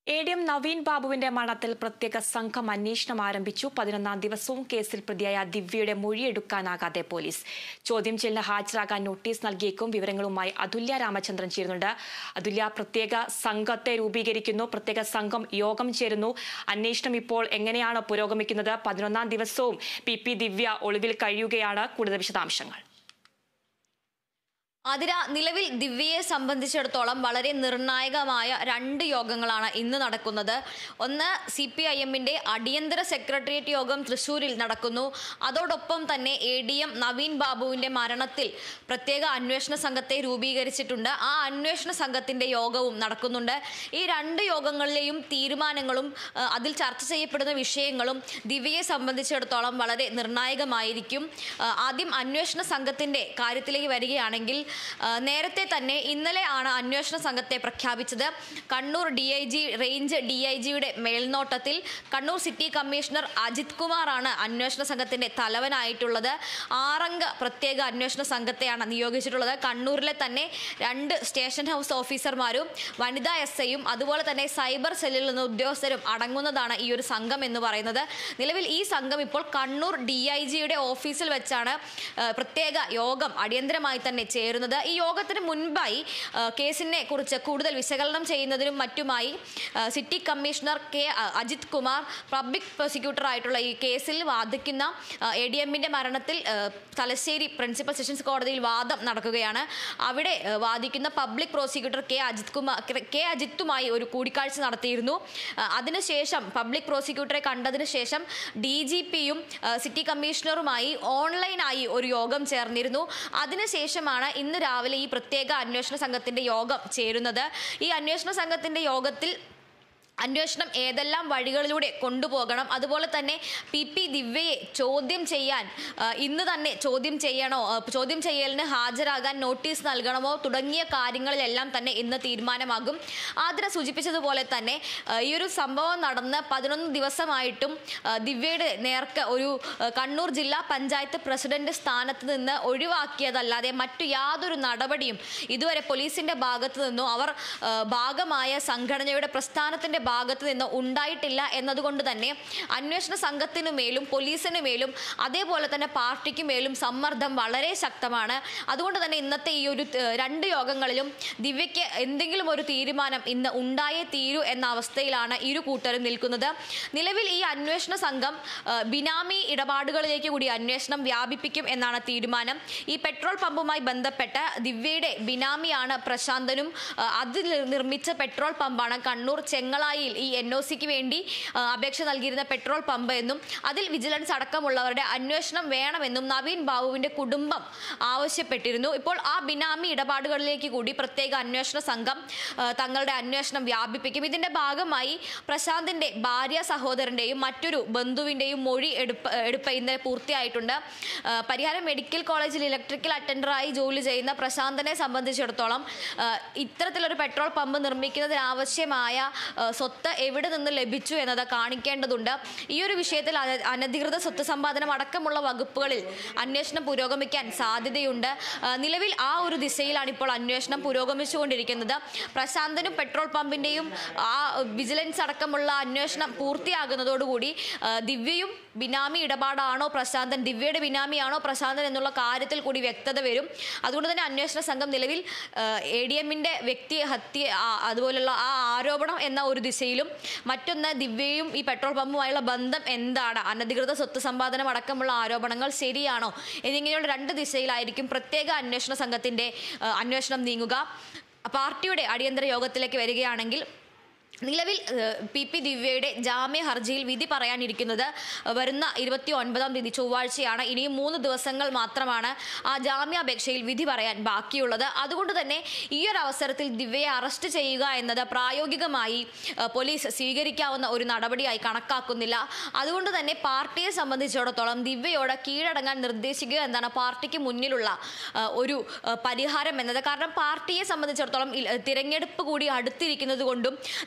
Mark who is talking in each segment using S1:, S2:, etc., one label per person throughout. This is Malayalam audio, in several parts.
S1: എ ഡി എം നവീൻ ബാബുവിന്റെ മരണത്തിൽ പ്രത്യേക സംഘം അന്വേഷണം ആരംഭിച്ചു പതിനൊന്നാം ദിവസവും കേസിൽ പ്രതിയായ ദിവ്യയുടെ മൊഴിയെടുക്കാനാകാതെ പോലീസ് ചോദ്യം ചെയ്യലിന് ഹാജരാകാൻ നോട്ടീസ് നൽകിയേക്കും വിവരങ്ങളുമായി അതുല്യ രാമചന്ദ്രൻ ചേരുന്നുണ്ട് അതുല്യ പ്രത്യേക സംഘത്തെ രൂപീകരിക്കുന്നു പ്രത്യേക സംഘം യോഗം ചേരുന്നു അന്വേഷണം ഇപ്പോൾ എങ്ങനെയാണ് പുരോഗമിക്കുന്നത് പതിനൊന്നാം ദിവസവും പി പി ദിവ്യ ഒളിവിൽ കഴിയുകയാണ് കൂടുതൽ വിശദാംശങ്ങൾ
S2: അതിര നിലവിൽ ദിവ്യയെ സംബന്ധിച്ചിടത്തോളം വളരെ നിർണായകമായ രണ്ട് യോഗങ്ങളാണ് ഇന്ന് നടക്കുന്നത് ഒന്ന് സി പി ഐ എമ്മിന്റെ അടിയന്തര സെക്രട്ടേറിയറ്റ് യോഗം തൃശൂരിൽ നടക്കുന്നു അതോടൊപ്പം തന്നെ എ ഡി എം നവീൻ ബാബുവിന്റെ മരണത്തിൽ പ്രത്യേക അന്വേഷണ സംഘത്തെ രൂപീകരിച്ചിട്ടുണ്ട് ആ അന്വേഷണ സംഘത്തിന്റെ യോഗവും നടക്കുന്നുണ്ട് ഈ രണ്ട് യോഗങ്ങളിലെയും തീരുമാനങ്ങളും ആ, അതിൽ ചർച്ച ചെയ്യപ്പെടുന്ന വിഷയങ്ങളും ദിവ്യയെ സംബന്ധിച്ചിടത്തോളം വളരെ നിർണായകമായിരിക്കും ആ, ആദ്യം അന്വേഷണ സംഘത്തിന്റെ കാര്യത്തിലേക്ക് വരികയാണെങ്കിൽ ആ, നേരത്തെ തന്നെ ഇന്നലെ ആണ് അന്വേഷണ സംഘത്തെ പ്രഖ്യാപിച്ചത് Kannur D I G range D I ജിയുടെ മേൽനോട്ടത്തിൽ കണ്ണൂർ സിറ്റി കമ്മീഷണർ അജിത് കുമാറാണ് അന്വേഷണ സംഘത്തിന്റെ തലവനായിട്ടുള്ളത് ആറംഗ പ്രത്യേക അന്വേഷണ സംഘത്തെയാണ് നിയോഗിച്ചിട്ടുള്ളത് കണ്ണൂരിലെ തന്നെ രണ്ട് സ്റ്റേഷൻ ഹൗസ് ഓഫീസർമാരും വനിതാ എസ് ഐയും അതുപോലെ തന്നെ സൈബർ സെല്ലിൽ നിന്ന് ഉദ്യോഗസ്ഥരും അടങ്ങുന്നതാണ് ഈ ഒരു സംഘം എന്ന് പറയുന്നത് നിലവിൽ ഈ സംഘം ഇപ്പോൾ കണ്ണൂർ ഡി ഐ ജിയുടെ ഓഫീസിൽ വെച്ചാണ് ആ, പ്രത്യേക യോഗം അടിയന്തരമായി തന്നെ ചേരുന്നത് ഈ യോഗത്തിന് മുൻപായി ആ, കേസിനെ കുറിച്ച് കൂടുതൽ വിശകലനം ചെയ്യുന്നതിനും മറ്റുമായി ആ, സിറ്റി കമ്മീഷണർ കെ അ- അജിത് കുമാർ പബ്ലിക് പ്രോസിക്യൂട്ടർ ആയിട്ടുള്ള ഈ കേസിൽ വാദിക്കുന്ന എ ഡി എമ്മിന്റെ മരണത്തിൽ ആ, തലശ്ശേരി പ്രിൻസിപ്പൽ സെഷൻസ് കോടതിയിൽ വാദം നടക്കുകയാണ് അവിടെ ആ, വാദിക്കുന്ന public prosecutor K Ajith Kumar K അജിത്തുമായി ഒരു കൂടിക്കാഴ്ച നടത്തിയിരുന്നു ആ, അതിനുശേഷം പബ്ലിക് പ്രോസിക്യൂട്ടറെ കണ്ടതിന് ശേഷം ഡി ജി പിയും സിറ്റി കമ്മീഷണറുമായി ഓൺലൈനായി ഒരു യോഗം ചേർന്നിരുന്നു അതിനുശേഷമാണ് ഇന്ന് രാവിലെ ഈ പ്രത്യേക അന്വേഷണ സംഘത്തിന്റെ യോഗം ചേരുന്നത് ഈ അന്വേഷണ സംഘത്തിന്റെ യോഗത്തിൽ അന്വേഷണം ഏതെല്ലാം വഴികളിലൂടെ കൊണ്ടുപോകണം അതുപോലെ തന്നെ പി പി ദിവ്യയെ ചോദ്യം ചെയ്യാൻ ആ, ഇന്ന് തന്നെ ചോദ്യം ചെയ്യണോ ആ, ചോദ്യം ചെയ്യലിന് ഹാജരാകാൻ നോട്ടീസ് നൽകണമോ തുടങ്ങിയ കാര്യങ്ങളിലെല്ലാം തന്നെ ഇന്ന് തീരുമാനമാകും ആദ്ര സൂചിപ്പിച്ചതുപോലെ തന്നെ ആ, ഈ ഒരു സംഭവം നടന്ന് പതിനൊന്ന് ദിവസമായിട്ടും ആ, ദിവ്യയുടെ നേർക്ക് ഒരു ആ, കണ്ണൂർ ജില്ലാ പഞ്ചായത്ത് പ്രസിഡന്റ് സ്ഥാനത്ത് നിന്ന് ഒഴിവാക്കിയതല്ലാതെ മറ്റു യാതൊരു നടപടിയും ഇതുവരെ പോലീസിന്റെ ഭാഗത്തു നിന്നോ അവർ ആ, ഭാഗമായ സംഘടനയുടെ പ്രസ്ഥാനത്തിന്റെ ഭാഗത്ത് നിന്ന് ഉണ്ടായിട്ടില്ല എന്നതുകൊണ്ട് തന്നെ അന്വേഷണ സംഘത്തിനു മേലും പോലീസിനു മേലും അതേപോലെ തന്നെ പാർട്ടിക്ക് മേലും സമ്മർദ്ദം വളരെ ശക്തമാണ് അതുകൊണ്ട് തന്നെ ഇന്നത്തെ ഈ ഒരു ഏഹ്, രണ്ട് യോഗങ്ങളിലും ദിവ്യയ്ക്ക് എന്തെങ്കിലും ഒരു തീരുമാനം ഇന്ന് ഉണ്ടായേ തീരൂ എന്ന അവസ്ഥയിലാണ് ഇരു കൂട്ടരും നിൽക്കുന്നത് നിലവിൽ ഈ അന്വേഷണ സംഘം ഏഹ്, ബിനാമി ഇടപാടുകളിലേക്ക് കൂടി അന്വേഷണം വ്യാപിപ്പിക്കും എന്നാണ് തീരുമാനം ഈ പെട്രോൾ പമ്പുമായി ബന്ധപ്പെട്ട ദിവ്യയുടെ ബിനാമിയാണ് പ്രശാന്തനും ഏഹ്, അതിൽ നിർമ്മിച്ച പെട്രോൾ പമ്പാണ് കണ്ണൂർ ചെങ്ങളായിൽ ഈ എൻ ഒ സിക്ക് വേണ്ടി ആ, അപേക്ഷ നൽകിയിരുന്ന പെട്രോൾ പമ്പ് എന്നും അതിൽ വിജിലൻസ് അടക്കമുള്ളവരുടെ അന്വേഷണം വേണമെന്നും നവീൻ ബാബുവിന്റെ കുടുംബം ആവശ്യപ്പെട്ടിരുന്നു ഇപ്പോൾ ആ ബിനാമി ഇടപാടുകളിലേക്ക് കൂടി പ്രത്യേക അന്വേഷണ സംഘം ആ, തങ്ങളുടെ അന്വേഷണം വ്യാപിപ്പിക്കും ഇതിന്റെ ഭാഗമായി പ്രശാന്തിന്റെ ഭാര്യ സഹോദരന്റെയും മറ്റൊരു ബന്ധുവിന്റെയും മൊഴി എടുപ്പ് എടുപ്പ് ഇന്നലെ പൂർത്തിയായിട്ടുണ്ട് ആ, പരിഹാരം മെഡിക്കൽ കോളേജിൽ ഇലക്ട്രിക്കൽ അറ്റൻഡറായി ജോലി ചെയ്യുന്ന പ്രശാന്തനെ സംബന്ധിച്ചിടത്തോളം ആ, ഇത്തരത്തിലൊരു പെട്രോൾ പമ്പ് നിർമ്മിക്കുന്നതിന് ആവശ്യമായ ആ, സ്വത്ത് എവിടെ നിന്ന് ലഭിച്ചു എന്നത് കാണിക്കേണ്ടതുണ്ട് ഈ ഒരു വിഷയത്തിൽ അന- അനധികൃത സ്വത്ത് സമ്പാദനം അടക്കമുള്ള വകുപ്പുകളിൽ അന്വേഷണം പുരോഗമിക്കാൻ സാധ്യതയുണ്ട് ആ, നിലവിൽ ആ ഒരു ദിശയിലാണ് ഇപ്പോൾ അന്വേഷണം പുരോഗമിച്ചുകൊണ്ടിരിക്കുന്നത് പ്രശാന്തനും പെട്രോൾ പമ്പിന്റെയും ആ വിജിലൻസ് അടക്കമുള്ള അന്വേഷണം പൂർത്തിയാകുന്നതോടുകൂടി ആ, ദിവ്യയും ബിനാമി ഇടപാടാണോ പ്രശാന്തൻ ദിവ്യയുടെ ബിനാമിയാണോ പ്രശാന്തൻ എന്നുള്ള കാര്യത്തിൽ കൂടി വ്യക്തത വരും അതുകൊണ്ട് തന്നെ അന്വേഷണ സംഘം നിലവിൽ എ ഡി എമ്മിന്റെ വ്യക്തി ഹത്യ ആ- അതുപോലുള്ള ആ ആരോപണം എന്ന ഒരു ദിശയിലും മറ്റൊന്ന് ദിവ്യയും ഈ പെട്രോൾ പമ്പുമായുള്ള ബന്ധം എന്താണ് അനധികൃത സ്വത്ത് സമ്പാദനം അടക്കമുള്ള ആരോപണങ്ങൾ ശരിയാണോ എന്നിങ്ങനെയുള്ള രണ്ട് ദിശയിലായിരിക്കും പ്രത്യേക അന്വേഷണ സംഘത്തിന്റെ ആ, അന്വേഷണം നീങ്ങുക പാർട്ടിയുടെ അടിയന്തര യോഗത്തിലേക്ക് വരികയാണെങ്കിൽ നിലവിൽ ഏഹ്, പി പി ദിവ്യയുടെ ജാമ്യ ഹർജിയിൽ വിധി പറയാനിരിക്കുന്നത് വരുന്ന ഇരുപത്തി ഒൻപതാം തീയതി ചൊവ്വാഴ്ചയാണ് ഇനിയും മൂന്ന് ദിവസങ്ങൾ മാത്രമാണ് ആ ജാമ്യാപേക്ഷയിൽ വിധി പറയാൻ ബാക്കിയുള്ളത് അതുകൊണ്ട് തന്നെ ഈ ഒരു അവസരത്തിൽ ദിവ്യയെ അറസ്റ്റ് ചെയ്യുക എന്നത് പ്രായോഗികമായി ഏഹ്, പോലീസ് സ്വീകരിക്കാവുന്ന ഒരു നടപടിയായി കണക്കാക്കുന്നില്ല അതുകൊണ്ട് തന്നെ പാർട്ടിയെ സംബന്ധിച്ചിടത്തോളം ദിവ്യയോട് കീഴടങ്ങാൻ നിർദ്ദേശിക്കുക എന്നാണ് പാർട്ടിക്ക് മുന്നിലുള്ള ഏഹ്, ഒരു ഏഹ്, പരിഹാരം എന്നത് കാരണം പാർട്ടിയെ സംബന്ധിച്ചിടത്തോളം ഇൽ- തിരഞ്ഞെടുപ്പ് കൂടി അടുത്തിരിക്കുന്നത് കൊണ്ടും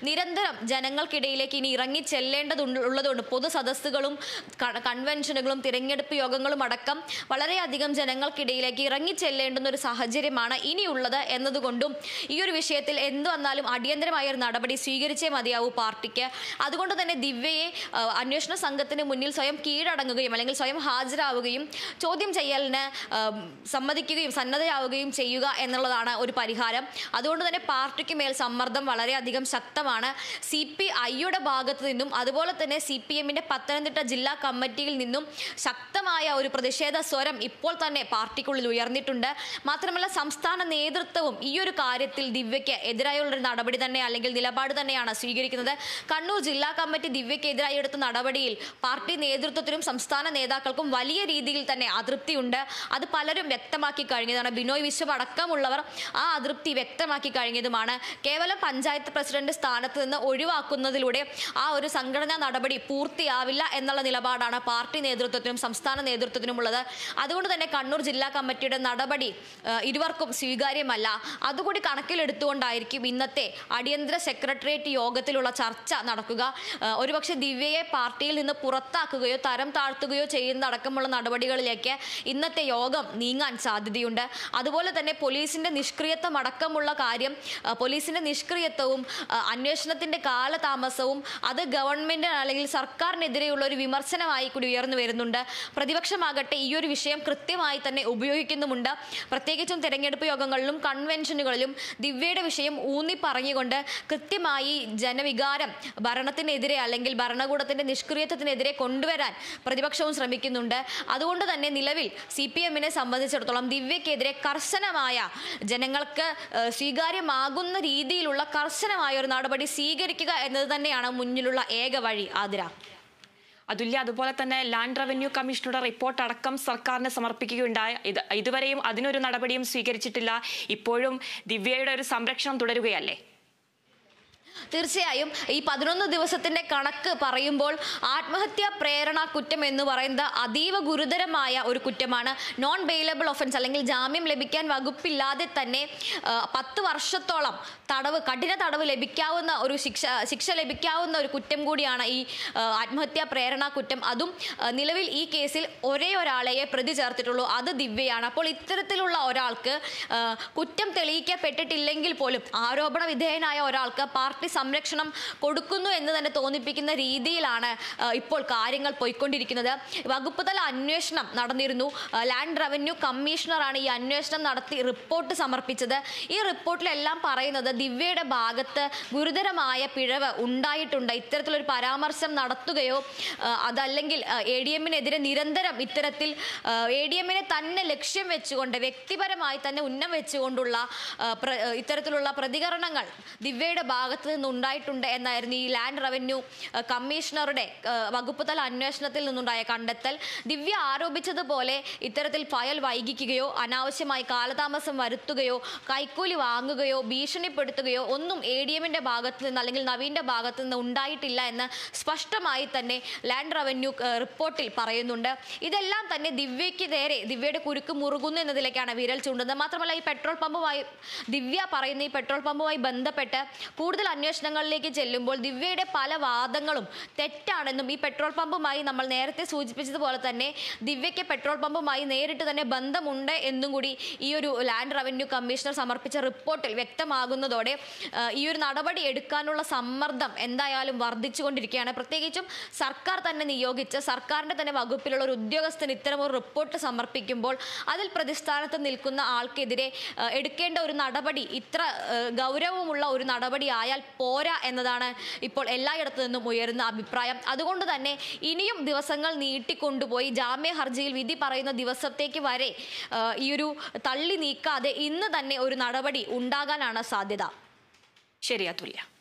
S2: നിരന്തരം ജനങ്ങൾക്കിടയിലേക്ക് ഇനി ഇറങ്ങി ചെല്ലേണ്ടതുണ്ട് ഉള്ളതുകൊണ്ട് പൊതു സദസ്സുകളും ക- കൺവെൻഷനുകളും തിരഞ്ഞെടുപ്പ് യോഗങ്ങളും അടക്കം വളരെയധികം ജനങ്ങൾക്കിടയിലേക്ക് ഇറങ്ങി ചെല്ലേണ്ടുന്ന ഒരു സാഹചര്യമാണ് ഇനിയുള്ളത് എന്നതുകൊണ്ടും ഈ ഒരു വിഷയത്തിൽ എന്ത് വന്നാലും അടിയന്തരമായ ഒരു നടപടി സ്വീകരിച്ചേ മതിയാവൂ പാർട്ടിക്ക് അതുകൊണ്ട് തന്നെ ദിവ്യയെ ആ, അന്വേഷണ സംഘത്തിന് മുന്നിൽ സ്വയം കീഴടങ്ങുകയും അല്ലെങ്കിൽ സ്വയം ഹാജരാവുകയും ചോദ്യം ചെയ്യലിന് ആ, സമ്മതിക്കുകയും സന്നദ്ധയാവുകയും ചെയ്യുക എന്നുള്ളതാണ് ഒരു പരിഹാരം അതുകൊണ്ട് തന്നെ പാർട്ടിക്ക് മേൽ സമ്മർദ്ദം വളരെയധികം ശക്തമാണ് സി പി ഐയുടെ ഭാഗത്തു നിന്നും അതുപോലെ തന്നെ സി പി എമ്മിന്റെ പത്തനംതിട്ട ജില്ലാ കമ്മിറ്റിയിൽ നിന്നും ശക്തമായ ഒരു പ്രതിഷേധ സ്വരം ഇപ്പോൾ തന്നെ പാർട്ടിക്കുള്ളിൽ ഉയർന്നിട്ടുണ്ട് മാത്രമല്ല സംസ്ഥാന നേതൃത്വവും ഈ ഒരു കാര്യത്തിൽ ദിവ്യയ്ക്ക് എതിരായുള്ള ഒരു നടപടി തന്നെ അല്ലെങ്കിൽ നിലപാട് തന്നെയാണ് സ്വീകരിക്കുന്നത് കണ്ണൂർ ജില്ലാ കമ്മിറ്റി ദിവ്യയ്ക്കെതിരായി എടുത്ത നടപടിയിൽ പാർട്ടി നേതൃത്വത്തിനും സംസ്ഥാന നേതാക്കൾക്കും വലിയ രീതിയിൽ തന്നെ അതൃപ്തിയുണ്ട് അത് പലരും വ്യക്തമാക്കി കഴിഞ്ഞതാണ് ബിനോയ് വിശ്വം അടക്കമുള്ളവർ ആ അതൃപ്തി വ്യക്തമാക്കി കഴിഞ്ഞതുമാണ് കേവലം പഞ്ചായത്ത് പ്രസിഡന്റ് സ്ഥാനത്ത് നിന്ന് ഒഴിവാക്കുന്നതിലൂടെ ആ ഒരു സംഘടനാ നടപടി പൂർത്തിയാവില്ല എന്നുള്ള നിലപാടാണ് പാർട്ടി നേതൃത്വത്തിനും സംസ്ഥാന നേതൃത്വത്തിനും ഉള്ളത് അതുകൊണ്ട് തന്നെ കണ്ണൂർ ജില്ലാ കമ്മിറ്റിയുടെ നടപടി ആ, ഇരുവർക്കും സ്വീകാര്യമല്ല അതുകൂടി കണക്കിലെടുത്തുകൊണ്ടായിരിക്കും ഇന്നത്തെ അടിയന്തര സെക്രട്ടേറിയറ്റ് യോഗത്തിലുള്ള ചർച്ച നടക്കുക ആ, ഒരുപക്ഷെ ദിവ്യയെ പാർട്ടിയിൽ നിന്ന് പുറത്താക്കുകയോ തരം താഴ്ത്തുകയോ ചെയ്യുന്നതടക്കമുള്ള നടപടികളിലേക്ക് ഇന്നത്തെ യോഗം നീങ്ങാൻ സാധ്യതയുണ്ട് അതുപോലെ തന്നെ പോലീസിന്റെ നിഷ്ക്രിയത്വം അടക്കമുള്ള കാര്യം ആ, പോലീസിന്റെ നിഷ്ക്രിയത്വവും ആ, അന്വേഷണത്തിന്റെ കാലതാമസവും അത് ഗവൺമെന്റ് അല്ലെങ്കിൽ സർക്കാരിനെതിരെയുള്ള ഒരു വിമർശനമായി കൂടി ഉയർന്നു വരുന്നുണ്ട് പ്രതിപക്ഷമാകട്ടെ ഈ ഒരു വിഷയം കൃത്യമായി തന്നെ ഉപയോഗിക്കുന്നുമുണ്ട് പ്രത്യേകിച്ചും തെരഞ്ഞെടുപ്പ് യോഗങ്ങളിലും കൺവെൻഷനുകളിലും ദിവ്യയുടെ വിഷയം ഊന്നി പറഞ്ഞുകൊണ്ട് കൃത്യമായി ജനവികാരം ഭരണത്തിനെതിരെ അല്ലെങ്കിൽ ഭരണകൂടത്തിന്റെ നിഷ്ക്രിയത്വത്തിനെതിരെ കൊണ്ടുവരാൻ പ്രതിപക്ഷവും ശ്രമിക്കുന്നുണ്ട് അതുകൊണ്ട് തന്നെ നിലവിൽ സി പി എമ്മിനെ സംബന്ധിച്ചിടത്തോളം ദിവ്യക്കെതിരെ കർശനമായ ജനങ്ങൾക്ക് ഏഹ്, സ്വീകാര്യമാകുന്ന രീതിയിലുള്ള കർശനമായ ഒരു നടപടി സ്വീകരിക്കുക എന്നത് തന്നെയാണ് മുന്നിലുള്ള ഏക വഴി ആതിര
S1: അതുല്യ അതുപോലെ തന്നെ ലാൻഡ് റവന്യൂ കമ്മീഷനുടെ റിപ്പോർട്ട് അടക്കം സർക്കാരിന് സമർപ്പിക്കുകയുണ്ടായി ഇത് ഇതുവരെയും അതിനൊരു നടപടിയും സ്വീകരിച്ചിട്ടില്ല ഇപ്പോഴും ദിവ്യയുടെ ഒരു സംരക്ഷണം തുടരുകയല്ലേ
S2: തീർച്ചയായും ഈ പതിനൊന്ന് ദിവസത്തിന്റെ കണക്ക് പറയുമ്പോൾ ആത്മഹത്യാ പ്രേരണ കുറ്റം എന്ന് പറയുന്നത് അതീവ ഗുരുതരമായ ഒരു കുറ്റമാണ് നോൺ ബെയിലബിൾ ഒഫൻസ് അല്ലെങ്കിൽ ജാമ്യം ലഭിക്കാൻ വകുപ്പില്ലാതെ തന്നെ ആ, പത്ത് വർഷത്തോളം തടവ് കഠിന തടവ് ലഭിക്കാവുന്ന ഒരു ശിക്ഷ ശിക്ഷ ലഭിക്കാവുന്ന ഒരു കുറ്റം കൂടിയാണ് ഈ ആ, ആത്മഹത്യാ പ്രേരണ കുറ്റം അതും ആ, നിലവിൽ ഈ കേസിൽ ഒരേ ഒരാളെയെ പ്രതി ചേർത്തിട്ടുള്ളൂ അത് ദിവ്യയാണ് അപ്പോൾ ഇത്തരത്തിലുള്ള ഒരാൾക്ക് ആ, കുറ്റം തെളിയിക്കപ്പെട്ടിട്ടില്ലെങ്കിൽ പോലും ആരോപണ വിധേയനായ ഒരാൾക്ക് പാർട്ടി സംരക്ഷണം കൊടുക്കുന്നു എന്ന് തന്നെ തോന്നിപ്പിക്കുന്ന രീതിയിലാണ് ആ, ഇപ്പോൾ കാര്യങ്ങൾ പോയിക്കൊണ്ടിരിക്കുന്നത് വകുപ്പ് തല അന്വേഷണം നടന്നിരുന്നു ആ, ലാൻഡ് റവന്യൂ കമ്മീഷണറാണ് ഈ അന്വേഷണം നടത്തി റിപ്പോർട്ട് സമർപ്പിച്ചത് ഈ റിപ്പോർട്ടിലെല്ലാം പറയുന്നത് ദിവ്യയുടെ ഭാഗത്ത് ഗുരുതരമായ പിഴവ് ഉണ്ടായിട്ടുണ്ട് ഇത്തരത്തിലൊരു പരാമർശം നടത്തുകയോ ആ, അതല്ലെങ്കിൽ എ ഡി എമ്മിനെതിരെ നിരന്തരം ഇത്തരത്തിൽ എ ഡി എമ്മിനെ തന്നെ ലക്ഷ്യം വെച്ചുകൊണ്ട് വ്യക്തിപരമായി തന്നെ ഉന്നം വെച്ചുകൊണ്ടുള്ള ആ, പ്ര- ആ, ഇത്തരത്തിലുള്ള പ്രതികരണങ്ങൾ ദിവ്യയുടെ ഭാഗത്ത് നിന്നുണ്ടായിട്ടുണ്ട് എന്നായിരുന്നു ഈ ലാൻഡ് റവന്യൂ ആ, കമ്മീഷണറുടെ ആ, വകുപ്പ് തല അന്വേഷണത്തിൽ നിന്നുണ്ടായ കണ്ടെത്തൽ ദിവ്യ ആരോപിച്ചതുപോലെ ഇത്തരത്തിൽ ഫയൽ വൈകിക്കുകയോ അനാവശ്യമായി കാലതാമസം വരുത്തുകയോ കൈക്കൂലി വാങ്ങുകയോ ഭീഷണിപ്പെടുത്തുകയോ ഒന്നും എ ഡി എമ്മിന്റെ ഭാഗത്ത് നിന്ന് അല്ലെങ്കിൽ നവീന്റെ ഭാഗത്ത് നിന്ന് ഉണ്ടായിട്ടില്ല എന്ന് സ്പഷ്ടമായി തന്നെ ലാൻഡ് റവന്യൂ ആ, റിപ്പോർട്ടിൽ പറയുന്നുണ്ട് ഇതെല്ലാം തന്നെ ദിവ്യയ്ക്ക് നേരെ ദിവ്യയുടെ കുരുക്ക് മുറുകുന്നു എന്നതിലേക്കാണ് വിരൽ ചൂണ്ടുന്നത് മാത്രമല്ല ഈ പെട്രോൾ പമ്പുമായി ദിവ്യ പറയുന്ന ഈ പെട്രോൾ പമ്പുമായി ബന്ധപ്പെട്ട് കൂടുതൽ അന്വേഷണങ്ങളിലേക്ക് ചെല്ലുമ്പോൾ ദിവ്യയുടെ പല വാദങ്ങളും തെറ്റാണെന്നും ഈ പെട്രോൾ പമ്പുമായി നമ്മൾ നേരത്തെ സൂചിപ്പിച്ചതുപോലെ തന്നെ ദിവ്യയ്ക്ക് പെട്രോൾ പമ്പുമായി നേരിട്ട് തന്നെ ബന്ധമുണ്ട് എന്നും കൂടി ഈ ഒരു ലാൻഡ് റവന്യൂ കമ്മീഷണർ സമർപ്പിച്ച റിപ്പോർട്ടിൽ വ്യക്തമാകുന്നതോടെ ആ, ഈ ഒരു നടപടി എടുക്കാനുള്ള സമ്മർദ്ദം എന്തായാലും വർദ്ധിച്ചുകൊണ്ടിരിക്കുകയാണ് പ്രത്യേകിച്ചും സർക്കാർ തന്നെ നിയോഗിച്ച് സർക്കാരിന്റെ തന്നെ വകുപ്പിലുള്ള ഒരു ഉദ്യോഗസ്ഥൻ ഇത്തരമൊരു റിപ്പോർട്ട് സമർപ്പിക്കുമ്പോൾ അതിൽ പ്രതിസ്ഥാനത്ത് നിൽക്കുന്ന ആൾക്കെതിരെ ആ, എടുക്കേണ്ട ഒരു നടപടി ഇത്ര ആ, ഗൗരവമുള്ള ഒരു നടപടി ആയാൽ പോരാ എന്നതാണ് ഇപ്പോൾ എല്ലായിടത്തു നിന്നും ഉയരുന്ന അഭിപ്രായം അതുകൊണ്ട് തന്നെ ഇനിയും ദിവസങ്ങൾ നീട്ടിക്കൊണ്ടുപോയി ജാമ്യ ഹർജിയിൽ വിധി പറയുന്ന ദിവസത്തേക്ക് വരെ ആ, ഈ ഒരു തള്ളി നീക്കാതെ ഇന്ന് തന്നെ ഒരു നടപടി ഉണ്ടാകാനാണ് സാധ്യത
S1: ശരി അതുല്യ